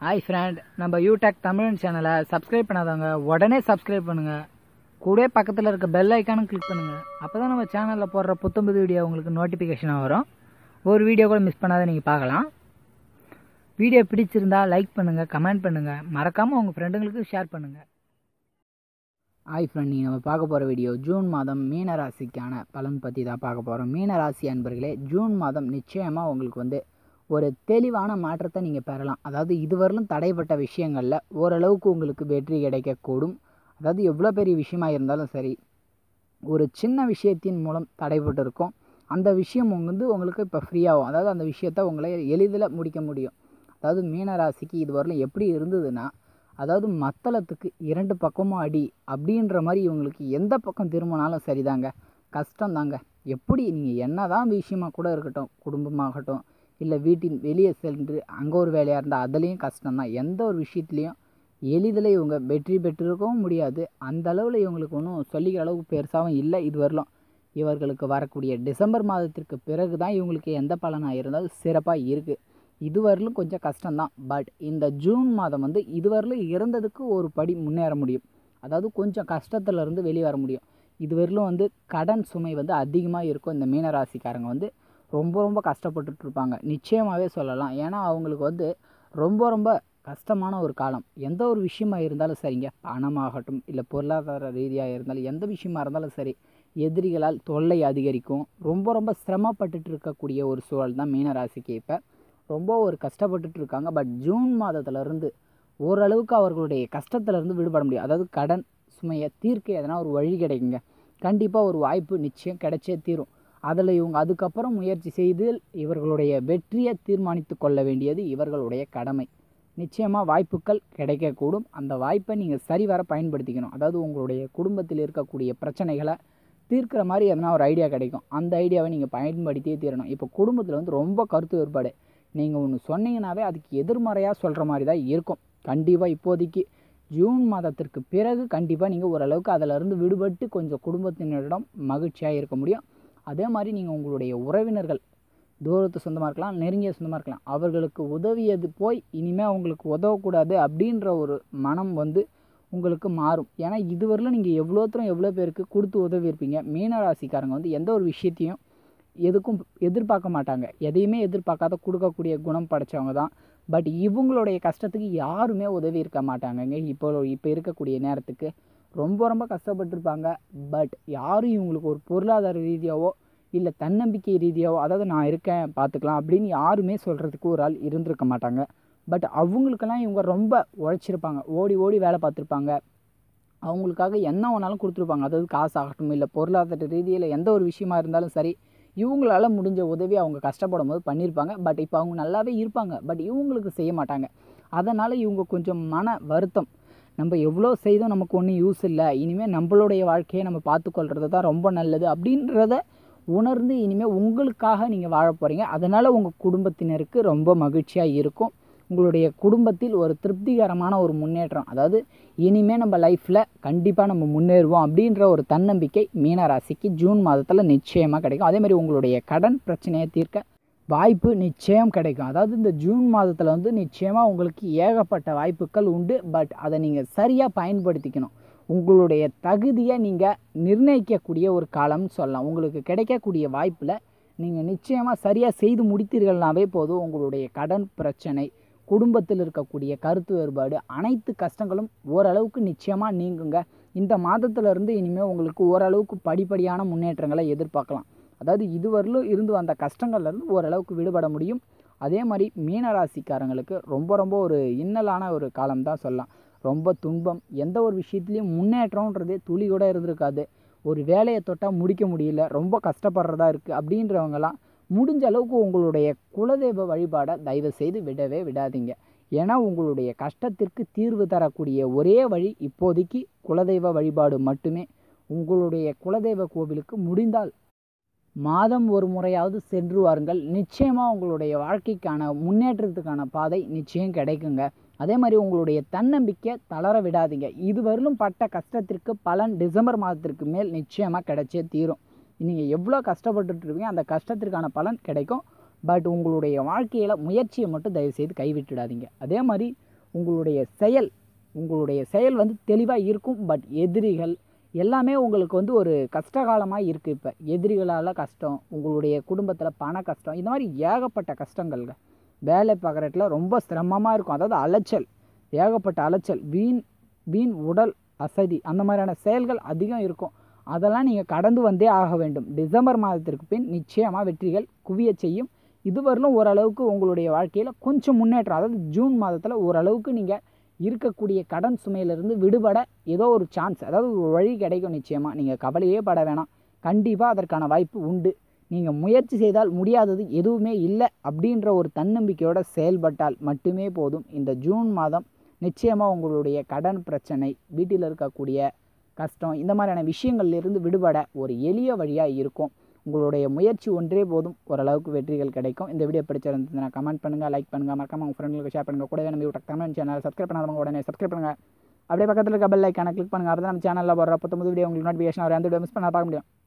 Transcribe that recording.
hi friend நம்ம யூடெக் தமிழ் சேனலை subscribe பண்ணாதவங்க உடனே சப்ஸ்கிரைப் பண்ணுங்க கூடவே பக்கத்தில் இருக்க பெல் ஐக்கானும் கிளிக் பண்ணுங்க அப்போ தான் நம்ம சேனலில் போடுற புத்தம்புது வீடியோ உங்களுக்கு நோட்டிஃபிகேஷனாக வரும் ஒரு வீடியோ கூட மிஸ் பண்ணாத நீங்கள் பார்க்கலாம் வீடியோ பிடிச்சிருந்தா லைக் பண்ணுங்கள் கமெண்ட் பண்ணுங்கள் மறக்காமல் உங்கள் ஃப்ரெண்டுங்களுக்கு ஷேர் பண்ணுங்கள் ஹாய் ஃப்ரெண்ட் நீங்கள் நம்ம பார்க்க போகிற வீடியோ ஜூன் மாதம் மீன ராசிக்கான பலன் பற்றி தான் பார்க்க போகிறோம் மீன ராசி அன்பர்களே ஜூன் மாதம் நிச்சயமாக உங்களுக்கு வந்து ஒரு தெளிவான மாற்றத்தை நீங்கள் பெறலாம் அதாவது இதுவரையிலும் தடைப்பட்ட விஷயங்களில் ஓரளவுக்கு உங்களுக்கு வெற்றி கிடைக்கக்கூடும் அதாவது எவ்வளோ பெரிய விஷயமா இருந்தாலும் சரி ஒரு சின்ன விஷயத்தின் மூலம் தடைப்பட்டு இருக்கும் அந்த விஷயம் வந்து உங்களுக்கு இப்போ ஃப்ரீயாகும் அதாவது அந்த விஷயத்தை உங்களை எளிதில் முடிக்க முடியும் அதாவது மீன ராசிக்கு இதுவரையிலும் எப்படி இருந்ததுன்னா அதாவது மத்தளத்துக்கு இரண்டு பக்கமும் அடி அப்படின்ற மாதிரி இவங்களுக்கு எந்த பக்கம் திரும்பினாலும் சரிதாங்க கஷ்டம் தாங்க எப்படி நீங்கள் என்ன தான் விஷயமா கூட இருக்கட்டும் குடும்பமாகட்டும் இல்லை வீட்டின் வெளியே சென்று அங்கே ஒரு வேலையாக இருந்தால் அதுலேயும் கஷ்டம்தான் எந்த ஒரு விஷயத்துலையும் எளிதில் இவங்க வெற்றி பெற்றிருக்கவும் முடியாது அந்த அளவில் இவங்களுக்கு ஒன்றும் சொல்லிக்கிற அளவுக்கு பெருசாகவும் இல்லை இது வரலாம் இவர்களுக்கு வரக்கூடிய டிசம்பர் மாதத்திற்கு பிறகு தான் இவங்களுக்கு எந்த பலனாக இருந்தாலும் சிறப்பாக இருக்குது இதுவரையிலும் கொஞ்சம் கஷ்டம்தான் பட் இந்த ஜூன் மாதம் வந்து இதுவரையிலும் இறந்ததுக்கு ஒரு படி முன்னேற முடியும் அதாவது கொஞ்சம் கஷ்டத்துலேருந்து வெளியே வர முடியும் இதுவரையிலும் வந்து கடன் சுமை வந்து அதிகமாக இருக்கும் இந்த மீனராசிக்காரங்க வந்து ரொம்ப ரொம்ப கஷ்டப்பட்டுட்டு இருப்பாங்க நிச்சயமாகவே சொல்லலாம் ஏன்னா அவங்களுக்கு வந்து ரொம்ப ரொம்ப கஷ்டமான ஒரு காலம் எந்த ஒரு விஷயமா இருந்தாலும் சரிங்க பணமாகட்டும் இல்லை பொருளாதார ரீதியாக இருந்தாலும் எந்த விஷயமா இருந்தாலும் சரி எதிரிகளால் தொல்லை அதிகரிக்கும் ரொம்ப ரொம்ப சிரமப்பட்டுட்டு இருக்கக்கூடிய ஒரு சூழல் தான் மீனராசிக்கு இப்போ ரொம்ப ஒரு கஷ்டப்பட்டுட்டு இருக்காங்க பட் ஜூன் மாதத்துலேருந்து ஓரளவுக்கு அவர்களுடைய கஷ்டத்துலேருந்து விடுபட முடியும் அதாவது கடன் சுமையை தீர்க்க எதனா ஒரு வழி கிடைக்குங்க கண்டிப்பாக ஒரு வாய்ப்பு நிச்சயம் கிடைச்சே தீரும் அதில் இவங்க அதுக்கப்புறம் முயற்சி செய்து இவர்களுடைய வெற்றியை தீர்மானித்து கொள்ள வேண்டியது இவர்களுடைய கடமை நிச்சயமாக வாய்ப்புகள் கிடைக்கக்கூடும் அந்த வாய்ப்பை நீங்கள் சரிவர பயன்படுத்திக்கணும் அதாவது உங்களுடைய குடும்பத்தில் இருக்கக்கூடிய பிரச்சனைகளை தீர்க்கிற மாதிரி எதனா ஒரு ஐடியா கிடைக்கும் அந்த ஐடியாவை நீங்கள் பயன்படுத்தியே தீரணும் இப்போ குடும்பத்தில் வந்து ரொம்ப கருத்து வேறுபாடு நீங்கள் ஒன்று சொன்னீங்கன்னாவே அதுக்கு எதிர்மறையாக சொல்கிற மாதிரி தான் இருக்கும் கண்டிப்பாக இப்போதைக்கு ஜூன் மாதத்திற்கு பிறகு கண்டிப்பாக நீங்கள் ஓரளவுக்கு அதிலிருந்து விடுபட்டு கொஞ்சம் குடும்பத்தினரிடம் மகிழ்ச்சியாக இருக்க முடியும் அதே மாதிரி நீங்கள் உங்களுடைய உறவினர்கள் தூரத்து சொந்தமாக இருக்கலாம் நெருங்கிய சொந்தமாக இருக்கலாம் அவர்களுக்கு உதவியது போய் இனிமேல் அவங்களுக்கு உதவக்கூடாது அப்படின்ற ஒரு மனம் வந்து உங்களுக்கு மாறும் ஏன்னா இதுவரையிலும் நீங்கள் எவ்வளோ தூரம் எவ்வளோ பேருக்கு கொடுத்து உதவி இருப்பீங்க மீனராசிக்காரங்க வந்து எந்த ஒரு விஷயத்தையும் எதுக்கும் எதிர்பார்க்க மாட்டாங்க எதையுமே எதிர்பார்க்காத கொடுக்கக்கூடிய குணம் படைச்சவங்க தான் பட் இவங்களுடைய கஷ்டத்துக்கு யாருமே உதவி இருக்க மாட்டாங்கங்க இப்போ இப்போ இருக்கக்கூடிய நேரத்துக்கு ரொம்ப ரொம்ப கஷ்டப்பட்டிருப்பாங்க பட் யாரும் இவங்களுக்கு ஒரு பொருளாதார ரீதியாவோ இல்லை தன்னம்பிக்கை ரீதியாவோ அதாவது நான் இருக்கேன் பார்த்துக்கலாம் அப்படின்னு யாருமே சொல்கிறதுக்கு ஒரு ஆள் இருந்திருக்க மாட்டாங்க பட் அவங்களுக்கெல்லாம் இவங்க ரொம்ப உழைச்சிருப்பாங்க ஓடி ஓடி வேலை பார்த்துருப்பாங்க அவங்களுக்காக என்ன வேணாலும் கொடுத்துருப்பாங்க அதாவது காசு ஆகட்டும் இல்லை பொருளாதார ரீதியில் எந்த ஒரு விஷயமா இருந்தாலும் சரி இவங்களால முடிஞ்ச உதவி அவங்க கஷ்டப்படும் போது பண்ணியிருப்பாங்க பட் இப்போ அவங்க நல்லாவே இருப்பாங்க பட் இவங்களுக்கு செய்ய மாட்டாங்க அதனால் இவங்க கொஞ்சம் மன வருத்தம் நம்ம எவ்வளோ செய்தும் நமக்கு ஒன்றும் யூஸ் இல்லை இனிமேல் நம்மளுடைய வாழ்க்கையை நம்ம பார்த்துக்கொள்கிறது தான் ரொம்ப நல்லது அப்படின்றத உணர்ந்து இனிமேல் உங்களுக்காக நீங்கள் வாழ போகிறீங்க அதனால் உங்கள் குடும்பத்தினருக்கு ரொம்ப மகிழ்ச்சியாக இருக்கும் உங்களுடைய குடும்பத்தில் ஒரு திருப்திகரமான ஒரு முன்னேற்றம் அதாவது இனிமேல் நம்ம லைஃப்பில் கண்டிப்பாக நம்ம முன்னேறுவோம் அப்படின்ற ஒரு தன்னம்பிக்கை மீனராசிக்கு ஜூன் மாதத்தில் நிச்சயமாக கிடைக்கும் அதே மாதிரி உங்களுடைய கடன் பிரச்சனையை தீர்க்க வாய்ப்பு நிச்சயம் கிடைக்கும் அதாவது இந்த ஜூன் மாதத்தில் வந்து நிச்சயமாக உங்களுக்கு ஏகப்பட்ட வாய்ப்புகள் உண்டு பட் அதை நீங்கள் சரியாக பயன்படுத்திக்கணும் உங்களுடைய தகுதியை நீங்கள் நிர்ணயிக்கக்கூடிய ஒரு காலம்னு சொல்லலாம் உங்களுக்கு கிடைக்கக்கூடிய வாய்ப்பில் நீங்கள் நிச்சயமாக சரியாக செய்து முடித்தீர்கள்னாவே போதும் உங்களுடைய கடன் பிரச்சனை குடும்பத்தில் இருக்கக்கூடிய கருத்து வேறுபாடு அனைத்து கஷ்டங்களும் ஓரளவுக்கு நிச்சயமாக நீங்குங்க இந்த மாதத்திலிருந்து இனிமேல் உங்களுக்கு ஓரளவுக்கு படிப்படியான முன்னேற்றங்களை எதிர்பார்க்கலாம் அதாவது இதுவரையிலும் இருந்து வந்த கஷ்டங்கள்லேருந்து ஓரளவுக்கு விடுபட முடியும் அதே மாதிரி மீனராசிக்காரங்களுக்கு ரொம்ப ரொம்ப ஒரு இன்னலான ஒரு காலம் தான் சொல்லலாம் ரொம்ப துன்பம் எந்த ஒரு விஷயத்துலையும் முன்னேற்றம்ன்றதே துளி கூட இருந்திருக்காது ஒரு வேலையை தொட்டால் முடிக்க முடியல ரொம்ப கஷ்டப்படுறதா இருக்குது அப்படின்றவங்கலாம் முடிஞ்ச அளவுக்கு உங்களுடைய குலதெய்வ வழிபாடை தயவு செய்து விடவே விடாதீங்க ஏன்னா உங்களுடைய கஷ்டத்திற்கு தீர்வு தரக்கூடிய ஒரே வழி இப்போதைக்கு குலதெய்வ வழிபாடு மட்டுமே உங்களுடைய குலதெய்வ கோவிலுக்கு முடிந்தால் மாதம் ஒரு முறையாவது சென்று வாருங்கள் நிச்சயமாக உங்களுடைய வாழ்க்கைக்கான முன்னேற்றத்துக்கான பாதை நிச்சயம் கிடைக்குங்க அதே மாதிரி உங்களுடைய தன்னம்பிக்கை தளர விடாதீங்க இதுவரையிலும் பட்ட கஷ்டத்திற்கு பலன் டிசம்பர் மாதத்திற்கு மேல் நிச்சயமாக கிடைச்சே தீரும் நீங்கள் எவ்வளோ கஷ்டப்பட்டுட்டு இருப்பீங்க அந்த கஷ்டத்திற்கான பலன் கிடைக்கும் பட் உங்களுடைய வாழ்க்கையில் முயற்சியை மட்டும் தயவுசெய்து கைவிட்டுடாதீங்க அதே மாதிரி உங்களுடைய செயல் உங்களுடைய செயல் வந்து தெளிவாக இருக்கும் பட் எதிரிகள் எல்லாமே உங்களுக்கு வந்து ஒரு கஷ்டகாலமாக இருக்குது இப்போ எதிரிகளால் கஷ்டம் உங்களுடைய குடும்பத்தில் பண கஷ்டம் இந்த மாதிரி ஏகப்பட்ட கஷ்டங்கள்ங்க வேலை பார்க்குற இடத்துல ரொம்ப சிரமமாக இருக்கும் அதாவது அலைச்சல் ஏகப்பட்ட அலைச்சல் வீண் வீண் உடல் அசதி அந்த மாதிரியான செயல்கள் அதிகம் இருக்கும் அதெல்லாம் நீங்கள் கடந்து வந்தே ஆக வேண்டும் டிசம்பர் மாதத்திற்கு பின் நிச்சயமாக வெற்றிகள் குவிய செய்யும் இதுவரையிலும் ஓரளவுக்கு உங்களுடைய வாழ்க்கையில் கொஞ்சம் முன்னேற்றம் அதாவது ஜூன் மாதத்தில் ஓரளவுக்கு நீங்கள் இருக்கக்கூடிய கடன் சுமையிலிருந்து விடுபட ஏதோ ஒரு சான்ஸ் அதாவது ஒரு வழி கிடைக்கும் நிச்சயமாக நீங்கள் கவலையே பட வேணாம் கண்டிப்பாக அதற்கான வாய்ப்பு உண்டு நீங்கள் முயற்சி செய்தால் முடியாதது எதுவுமே இல்லை அப்படின்ற ஒரு தன்னம்பிக்கையோடு செயல்பட்டால் மட்டுமே போதும் இந்த ஜூன் மாதம் நிச்சயமாக உங்களுடைய கடன் பிரச்சனை வீட்டில் இருக்கக்கூடிய கஷ்டம் இந்த மாதிரியான விஷயங்கள்லேருந்து விடுபட ஒரு எளிய வழியாக இருக்கும் உங்களுடைய முயற்சி ஒன்றே போதும் ஓரளவுக்கு வெற்றிகள் கிடைக்கும் இந்த வீடியோ பிடிச்சிருந்ததுன்னா கமெண்ட் பண்ணுங்கள் லைக் பண்ணுங்கள் மறக்காம உங்கள் ஃப்ரெண்டுகளுக்கு ஷேர் பண்ணுங்கள் கூடவே நம்ம யூடியூப் கமெண்ட் சேனல் சப்ஸ்கிரைப் பண்ணாதவங்க உடனே சப்ஸ்கிரைப் பண்ணுங்கள் அப்படியே பக்கத்தில் இருக்க பெல் ஐக்கானை கிளிக் பண்ணுங்கள் அப்போ தான் நம்ம சேனலில் வர புத்தம்பது வீடியோ உங்களுக்கு நோட்டிஃபிகேஷன் வரும் அந்த வீடியோ மிஸ் பண்ணால் பார்க்க முடியும்